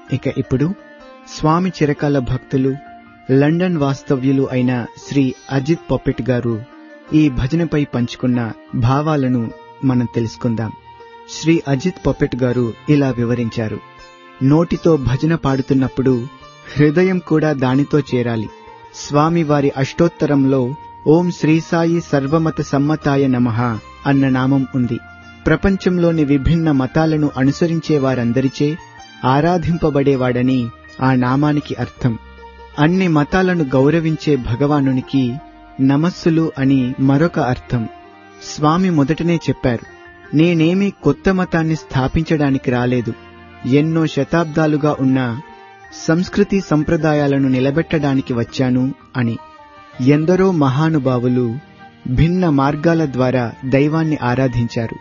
ఇక ఇప్పుడు స్వామి చిరకాల భక్తులు లండన్ వాస్తవ్యులు అయిన శ్రీ అజిత్ పొప్పెట్ గారు ఈ భజనపై పంచుకున్న భావాలను మనం తెలుసుకుందాం శ్రీ అజిత్ పొప్పెట్ గారు ఇలా వివరించారు నోటితో భజన పాడుతున్నప్పుడు హృదయం కూడా దానితో చేరాలి స్వామి వారి అష్టోత్తరంలో ఓం శ్రీ సాయి సర్వమత సమ్మతాయ నమః అన్న నామం ఉంది ప్రపంచంలోని విభిన్న మతాలను అనుసరించే వారందరిచే ఆరాధింపబడేవాడని ఆ నామానికి అర్థం అన్ని మతాలను గౌరవించే భగవానునికి నమస్సులు అని మరొక అర్థం స్వామి మొదటనే చెప్పారు నేనేమీ కొత్త మతాన్ని స్థాపించడానికి రాలేదు ఎన్నో శతాబ్దాలుగా ఉన్న సంస్కృతి సంప్రదాయాలను నిలబెట్టడానికి వచ్చాను అని ఎందరో మహానుభావులు భిన్న మార్గాల ద్వారా దైవాన్ని ఆరాధించారు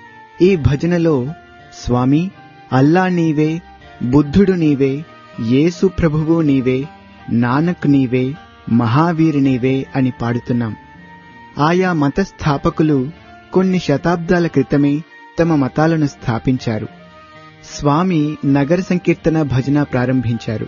ఈ భజనలో స్వామి అల్లా నీవే బుద్ధుడు నీవే యేసు ప్రభువు నీవే నానక్ నీవే మహావీర్ నీవే అని పాడుతున్నాం ఆయా మత స్థాపకులు కొన్ని శతాబ్దాల క్రితమే తమ మతాలను స్థాపించారు స్వామి నగర సంకీర్తన భజన ప్రారంభించారు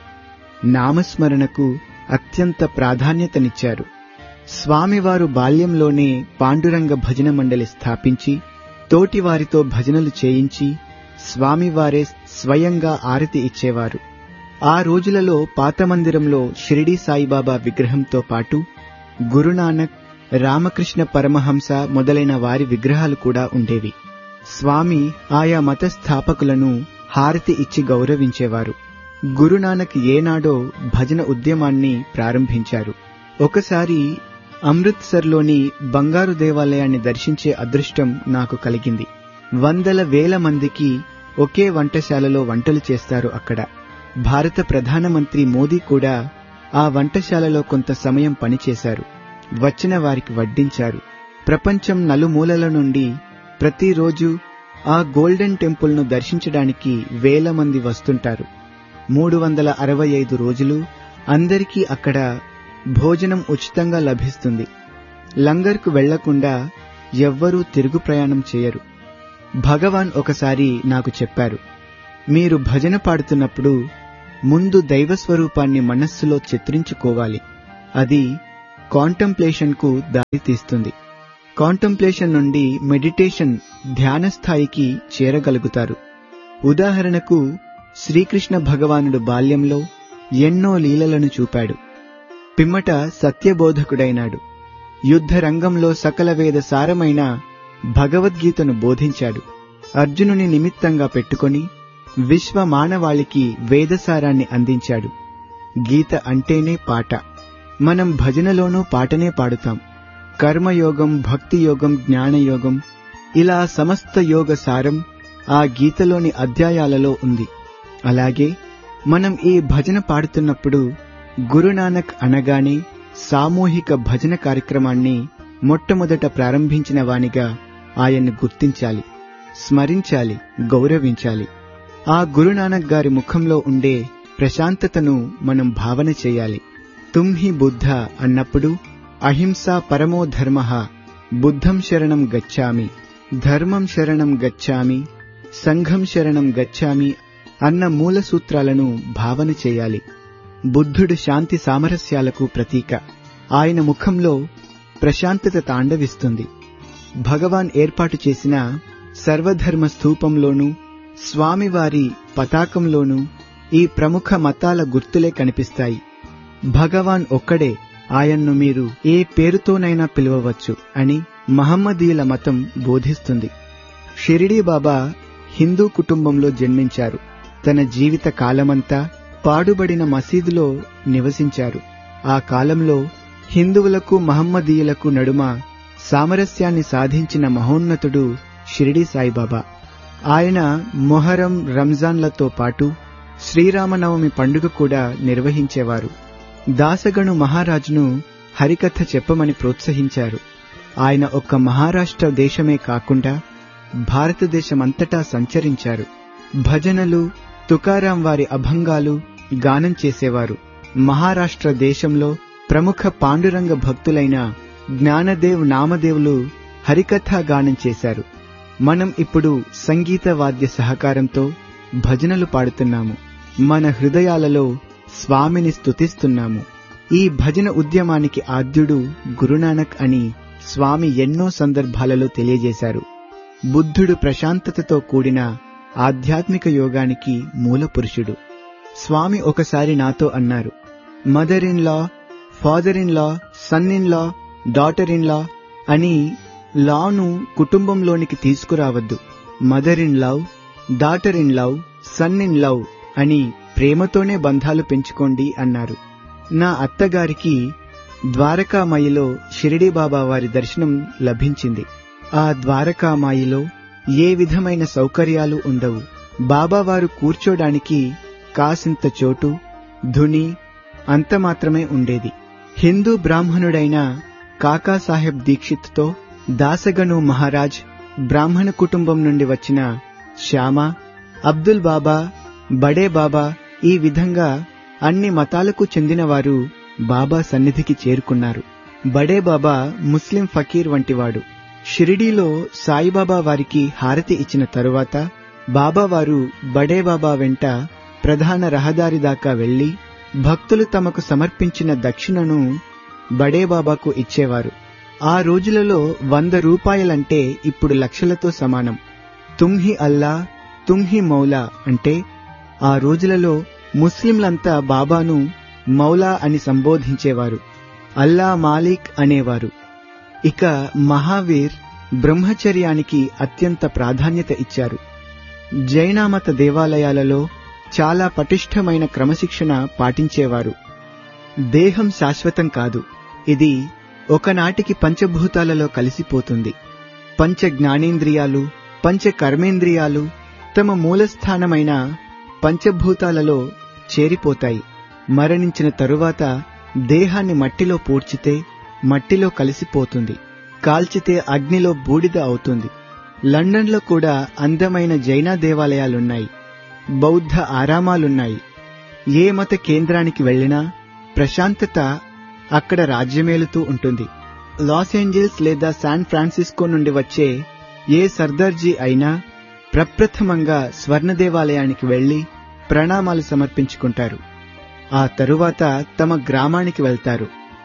నామస్మరణకు అత్యంత ప్రాధాన్యతనిచ్చారు స్వామివారు బాల్యంలోనే పాండురంగ భజన మండలి స్థాపించి తోటివారితో భజనలు చేయించి స్వామివారే స్వయంగా ఆరతి ఇచ్చేవారు ఆ రోజులలో పాత మందిరంలో షిరిడీ సాయిబాబా విగ్రహంతో పాటు గురునానక్ రామకృష్ణ పరమహంస మొదలైన వారి విగ్రహాలు కూడా ఉండేవి స్వామి ఆయా మత స్థాపకులను హారతి ఇచ్చి గౌరవించేవారు గురునానక్ ఏనాడో భజన ఉద్యమాన్ని ప్రారంభించారు ఒకసారి అమృత్సర్లోని బంగారు దేవాలయాన్ని దర్శించే అదృష్టం నాకు కలిగింది వందల వేల మందికి ఒకే వంటశాలలో వంటలు చేస్తారు అక్కడ భారత ప్రధానమంత్రి మోదీ కూడా ఆ వంటశాలలో కొంత సమయం పనిచేశారు వచ్చిన వారికి వడ్డించారు ప్రపంచం నలుమూలల నుండి ప్రతిరోజు ఆ గోల్డెన్ టెంపుల్ను దర్శించడానికి వేల మంది వస్తుంటారు మూడు వందల అరవై ఐదు రోజులు అందరికీ అక్కడ భోజనం ఉచితంగా లభిస్తుంది లంగర్కు వెళ్లకుండా ఎవ్వరూ తిరుగు ప్రయాణం చేయరు భగవాన్ ఒకసారి నాకు చెప్పారు మీరు భజన పాడుతున్నప్పుడు ముందు దైవ స్వరూపాన్ని మనస్సులో చిత్రించుకోవాలి అది కాంటంప్లేషన్కు దారితీస్తుంది కాంటంప్లేషన్ నుండి మెడిటేషన్ ధ్యాన స్థాయికి చేరగలుగుతారు ఉదాహరణకు శ్రీకృష్ణ భగవానుడు బాల్యంలో ఎన్నో లీలలను చూపాడు పిమ్మట సత్యబోధకుడైనాడు యుద్ధ రంగంలో సకల వేద సారమైన భగవద్గీతను బోధించాడు అర్జునుని నిమిత్తంగా పెట్టుకొని విశ్వ మానవాళికి వేదసారాన్ని అందించాడు గీత అంటేనే పాట మనం భజనలోనూ పాటనే పాడుతాం కర్మయోగం భక్తి యోగం జ్ఞానయోగం ఇలా సమస్త యోగ సారం ఆ గీతలోని అధ్యాయాలలో ఉంది అలాగే మనం ఈ భజన పాడుతున్నప్పుడు గురునానక్ అనగానే సామూహిక భజన కార్యక్రమాన్ని మొట్టమొదట ప్రారంభించిన వానిగా ఆయన్ను గుర్తించాలి స్మరించాలి గౌరవించాలి ఆ గురునానక్ గారి ముఖంలో ఉండే ప్రశాంతతను మనం భావన చేయాలి తుమ్హి బుద్ధ అన్నప్పుడు అహింస పరమో ధర్మ బుద్ధం శరణం గచ్చామి ధర్మం శరణం గచ్చామి సంఘం శరణం గచ్చామి అన్న మూల సూత్రాలను భావన చేయాలి బుద్ధుడు శాంతి సామరస్యాలకు ప్రతీక ఆయన ముఖంలో ప్రశాంతత తాండవిస్తుంది భగవాన్ ఏర్పాటు చేసిన సర్వధర్మ స్థూపంలోనూ స్వామివారి పతాకంలోనూ ఈ ప్రముఖ మతాల గుర్తులే కనిపిస్తాయి భగవాన్ ఒక్కడే ఆయన్ను మీరు ఏ పేరుతోనైనా పిలువవచ్చు అని మహమ్మదీయుల మతం బోధిస్తుంది షిరిడీ బాబా హిందూ కుటుంబంలో జన్మించారు తన జీవిత కాలమంతా పాడుబడిన మసీదులో నివసించారు ఆ కాలంలో హిందువులకు మహమ్మదీయులకు నడుమ సామరస్యాన్ని సాధించిన మహోన్నతుడు షిరిడీ సాయిబాబా ఆయన మొహరం రంజాన్లతో పాటు శ్రీరామనవమి పండుగ కూడా నిర్వహించేవారు దాసగణు మహారాజును హరికథ చెప్పమని ప్రోత్సహించారు ఆయన ఒక్క మహారాష్ట్ర దేశమే కాకుండా భారతదేశమంతటా సంచరించారు భజనలు తుకారాం వారి అభంగాలు గానం చేసేవారు మహారాష్ట్ర దేశంలో ప్రముఖ పాండురంగ భక్తులైన జ్ఞానదేవ్ నామదేవులు హరికథా గానం చేశారు మనం ఇప్పుడు సంగీత వాద్య సహకారంతో భజనలు పాడుతున్నాము మన హృదయాలలో స్వామిని స్తుతిస్తున్నాము ఈ భజన ఉద్యమానికి ఆద్యుడు గురునానక్ అని స్వామి ఎన్నో సందర్భాలలో తెలియజేశారు బుద్ధుడు ప్రశాంతతతో కూడిన ఆధ్యాత్మిక యోగానికి మూల పురుషుడు స్వామి ఒకసారి నాతో అన్నారు mother in law father in law son in law daughter in law అని లాను కుటుంబంలోనికి తీసుకురావద్దు mother in love daughter in love son in love అని ప్రేమతోనే బంధాలు పెంచుకోండి అన్నారు నా అత్తగారికి ద్వారకామాయిలో షిరిడి బాబా వారి దర్శనం లభించింది ఆ ద్వారకామాయిలో ఏ విధమైన సౌకర్యాలు ఉండవు బాబావారు కూర్చోడానికి కాసింత చోటు ధుని అంత మాత్రమే ఉండేది హిందూ బ్రాహ్మణుడైన కాకాసాహెబ్ దీక్షిత్తో దాసగను మహారాజ్ బ్రాహ్మణ కుటుంబం నుండి వచ్చిన శ్యామ అబ్దుల్ బాబా బడే బాబా ఈ విధంగా అన్ని మతాలకు చెందినవారు బాబా సన్నిధికి చేరుకున్నారు బడే బాబా ముస్లిం ఫకీర్ వంటివాడు షిరిడీలో సాయిబాబా వారికి హారతి ఇచ్చిన తరువాత బాబావారు బడే బాబా వెంట ప్రధాన రహదారి దాకా వెళ్లి భక్తులు తమకు సమర్పించిన దక్షిణను బడే బాబాకు ఇచ్చేవారు ఆ రోజులలో వంద రూపాయలంటే ఇప్పుడు లక్షలతో సమానం తుమ్హి అల్లా తుమ్హి మౌలా అంటే ఆ రోజులలో ముస్లింలంతా బాబాను మౌలా అని సంబోధించేవారు అల్లా మాలిక్ అనేవారు ఇక మహావీర్ బ్రహ్మచర్యానికి అత్యంత ప్రాధాన్యత ఇచ్చారు జైనామత దేవాలయాలలో చాలా పటిష్టమైన క్రమశిక్షణ పాటించేవారు దేహం శాశ్వతం కాదు ఇది ఒకనాటికి పంచభూతాలలో కలిసిపోతుంది పంచ జ్ఞానేంద్రియాలు పంచ కర్మేంద్రియాలు తమ మూలస్థానమైన పంచభూతాలలో చేరిపోతాయి మరణించిన తరువాత దేహాన్ని మట్టిలో పూడ్చితే మట్టిలో కలిసిపోతుంది కాల్చితే అగ్నిలో బూడిద అవుతుంది లండన్లో కూడా అందమైన జైనా దేవాలయాలున్నాయి బౌద్ధ ఆరామాలున్నాయి ఏ మత కేంద్రానికి వెళ్ళినా ప్రశాంతత అక్కడ రాజ్యమేలుతూ ఉంటుంది లాస్ ఏంజల్స్ లేదా శాన్ ఫ్రాన్సిస్కో నుండి వచ్చే ఏ సర్దార్జీ అయినా ప్రప్రథమంగా స్వర్ణ దేవాలయానికి వెళ్లి ప్రణామాలు సమర్పించుకుంటారు ఆ తరువాత తమ గ్రామానికి వెళ్తారు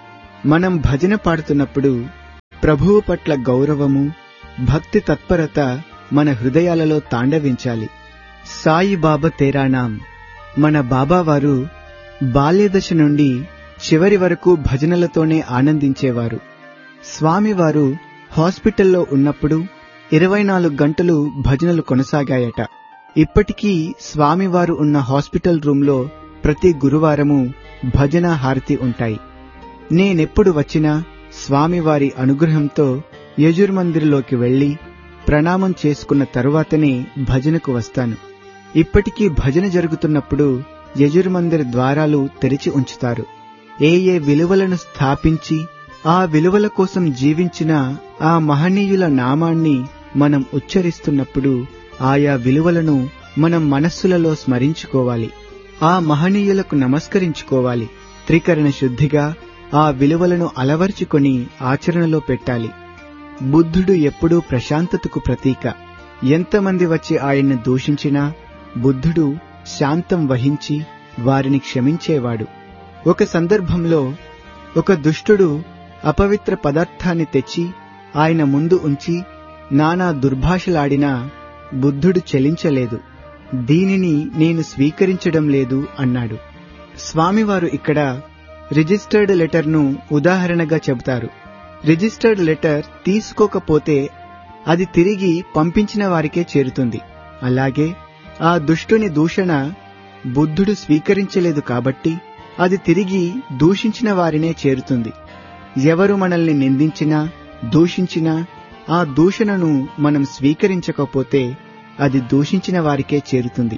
మనం భజన పాడుతున్నప్పుడు ప్రభువు పట్ల గౌరవము భక్తి తత్పరత మన హృదయాలలో తాండవించాలి సాయి బాబా తేరానాం మన బాబావారు బాల్యదశ నుండి చివరి వరకు భజనలతోనే ఆనందించేవారు స్వామివారు హాస్పిటల్లో ఉన్నప్పుడు ఇరవై నాలుగు గంటలు భజనలు కొనసాగాయట ఇప్పటికీ స్వామివారు ఉన్న హాస్పిటల్ రూంలో ప్రతి గురువారము భజన హారతి ఉంటాయి నేనెప్పుడు వచ్చినా స్వామివారి అనుగ్రహంతో యజుర్మందిర్లోకి వెళ్లి ప్రణామం చేసుకున్న తరువాతనే భజనకు వస్తాను ఇప్పటికీ భజన జరుగుతున్నప్పుడు యజుర్మందిర్ ద్వారాలు తెరిచి ఉంచుతారు ఏ ఏ విలువలను స్థాపించి ఆ విలువల కోసం జీవించిన ఆ మహనీయుల నామాన్ని మనం ఉచ్చరిస్తున్నప్పుడు ఆయా విలువలను మనం మనస్సులలో స్మరించుకోవాలి ఆ మహనీయులకు నమస్కరించుకోవాలి త్రికరణ శుద్ధిగా ఆ విలువలను అలవర్చుకొని ఆచరణలో పెట్టాలి బుద్ధుడు ఎప్పుడూ ప్రశాంతతకు ప్రతీక ఎంతమంది వచ్చి ఆయన్ను దూషించినా బుద్ధుడు శాంతం వహించి వారిని క్షమించేవాడు ఒక సందర్భంలో ఒక దుష్టుడు అపవిత్ర పదార్థాన్ని తెచ్చి ఆయన ముందు ఉంచి నానా దుర్భాషలాడినా బుద్ధుడు చెలించలేదు దీనిని నేను స్వీకరించడం లేదు అన్నాడు స్వామివారు ఇక్కడ రిజిస్టర్డ్ లెటర్ను ఉదాహరణగా చెబుతారు రిజిస్టర్డ్ లెటర్ తీసుకోకపోతే అది తిరిగి పంపించిన వారికే చేరుతుంది అలాగే ఆ దుష్టుని దూషణ బుద్ధుడు స్వీకరించలేదు కాబట్టి అది తిరిగి దూషించిన వారినే చేరుతుంది ఎవరు మనల్ని నిందించినా దూషించినా ఆ దూషణను మనం స్వీకరించకపోతే అది దూషించిన వారికే చేరుతుంది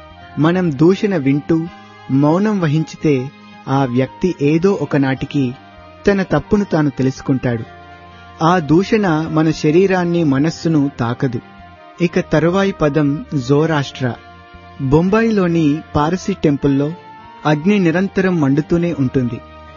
మనం దూషణ వింటూ మౌనం వహించితే ఆ వ్యక్తి ఏదో ఒకనాటికి తన తప్పును తాను తెలుసుకుంటాడు ఆ దూషణ మన శరీరాన్ని మనస్సును తాకదు ఇక తరువాయి పదం జోరాష్ట్ర బొంబాయిలోని పారసీ టెంపుల్లో అగ్ని నిరంతరం మండుతూనే ఉంటుంది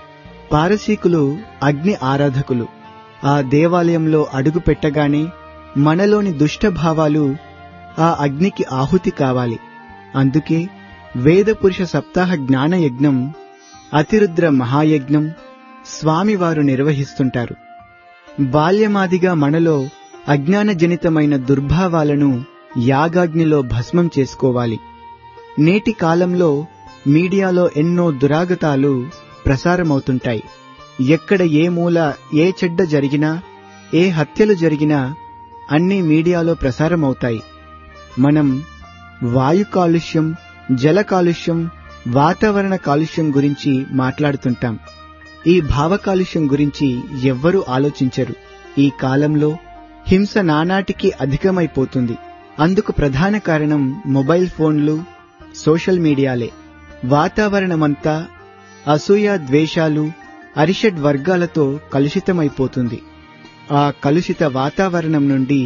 పారసీకులు అగ్ని ఆరాధకులు ఆ దేవాలయంలో అడుగు పెట్టగానే మనలోని దుష్ట భావాలు ఆ అగ్నికి ఆహుతి కావాలి అందుకే వేదపురుష సప్తాహ జ్ఞాన యజ్ఞం అతిరుద్ర మహాయజ్ఞం స్వామివారు నిర్వహిస్తుంటారు బాల్యమాదిగా మనలో అజ్ఞానజనితమైన దుర్భావాలను యాగాగ్నిలో భస్మం చేసుకోవాలి నేటి కాలంలో మీడియాలో ఎన్నో దురాగతాలు ప్రసారమవుతుంటాయి ఎక్కడ ఏ మూల ఏ చెడ్డ జరిగినా ఏ హత్యలు జరిగినా అన్నీ మీడియాలో ప్రసారమవుతాయి మనం వాయు కాలుష్యం జల కాలుష్యం వాతావరణ కాలుష్యం గురించి మాట్లాడుతుంటాం ఈ భావ కాలుష్యం గురించి ఎవ్వరూ ఆలోచించరు ఈ కాలంలో హింస నానాటికి అధికమైపోతుంది అందుకు ప్రధాన కారణం మొబైల్ ఫోన్లు సోషల్ మీడియాలే వాతావరణమంతా అసూయ ద్వేషాలు అరిషడ్ వర్గాలతో కలుషితమైపోతుంది ఆ కలుషిత వాతావరణం నుండి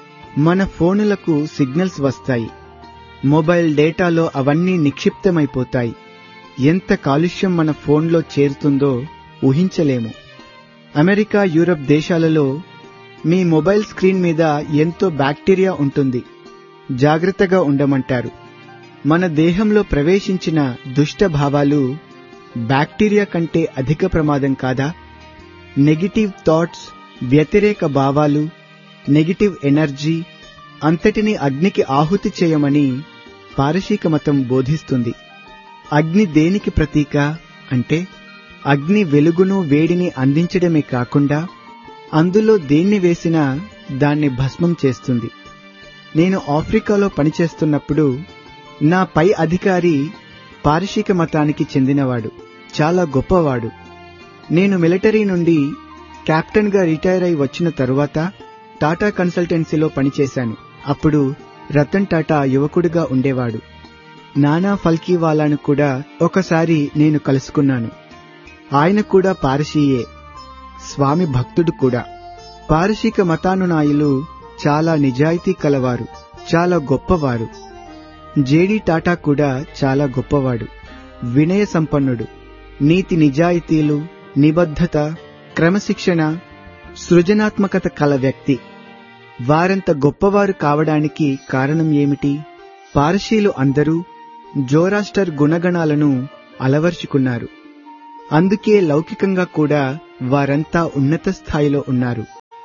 మన ఫోనులకు సిగ్నల్స్ వస్తాయి మొబైల్ డేటాలో అవన్నీ నిక్షిప్తమైపోతాయి ఎంత కాలుష్యం మన ఫోన్లో చేరుతుందో ఊహించలేము అమెరికా యూరప్ దేశాలలో మీ మొబైల్ స్క్రీన్ మీద ఎంతో బ్యాక్టీరియా ఉంటుంది జాగ్రత్తగా ఉండమంటారు మన దేహంలో ప్రవేశించిన దుష్ట భావాలు బ్యాక్టీరియా కంటే అధిక ప్రమాదం కాదా నెగిటివ్ థాట్స్ వ్యతిరేక భావాలు నెగిటివ్ ఎనర్జీ అంతటిని అగ్నికి ఆహుతి చేయమని పారశీక మతం బోధిస్తుంది అగ్ని దేనికి ప్రతీక అంటే అగ్ని వెలుగును వేడిని అందించడమే కాకుండా అందులో దేన్ని వేసినా దాన్ని భస్మం చేస్తుంది నేను ఆఫ్రికాలో పనిచేస్తున్నప్పుడు నా పై అధికారి పారశీక మతానికి చెందినవాడు చాలా గొప్పవాడు నేను మిలిటరీ నుండి కెప్టెన్గా రిటైర్ అయి వచ్చిన తరువాత టాటా కన్సల్టెన్సీలో పనిచేశాను అప్పుడు రతన్ టాటా యువకుడిగా ఉండేవాడు నానా ఫల్కీవాలాను కూడా ఒకసారి నేను కలుసుకున్నాను ఆయన కూడా పారసీయే స్వామి భక్తుడు కూడా పారసీక మతానునాయులు చాలా నిజాయితీ కలవారు చాలా గొప్పవారు జేడి టాటా కూడా చాలా గొప్పవాడు వినయ సంపన్నుడు నీతి నిజాయితీలు నిబద్ధత క్రమశిక్షణ సృజనాత్మకత కల వ్యక్తి వారంత గొప్పవారు కావడానికి కారణం ఏమిటి పారసీలు అందరూ జోరాస్టర్ గుణగణాలను అలవర్చుకున్నారు అందుకే లౌకికంగా కూడా వారంతా ఉన్నత స్థాయిలో ఉన్నారు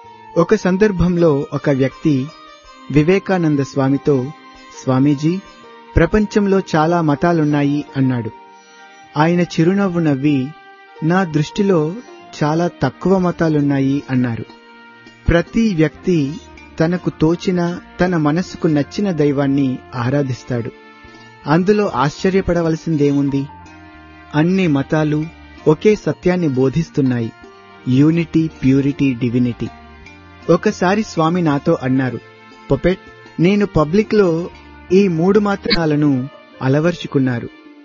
ఒక సందర్భంలో ఒక వ్యక్తి వివేకానంద స్వామితో స్వామీజీ ప్రపంచంలో చాలా మతాలున్నాయి అన్నాడు ఆయన చిరునవ్వు నవ్వి నా దృష్టిలో చాలా తక్కువ మతాలున్నాయి అన్నారు ప్రతి వ్యక్తి తనకు తోచిన తన మనస్సుకు నచ్చిన దైవాన్ని ఆరాధిస్తాడు అందులో ఆశ్చర్యపడవలసిందేముంది అన్ని మతాలు ఒకే సత్యాన్ని బోధిస్తున్నాయి యూనిటీ ప్యూరిటీ డివినిటీ ఒకసారి స్వామి నాతో అన్నారు పొపెట్ నేను పబ్లిక్లో ఈ మూడు మాత్రాలను అలవర్చుకున్నారు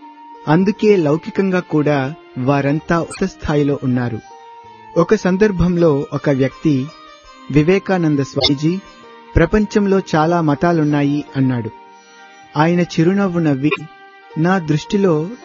అందుకే లౌకికంగా కూడా వారంతా ఉన్నత స్థాయిలో ఉన్నారు ఒక సందర్భంలో ఒక వ్యక్తి వివేకానంద స్వామీజీ ప్రపంచంలో చాలా మతాలున్నాయి అన్నాడు ఆయన చిరునవ్వు నవ్వి నా దృష్టిలో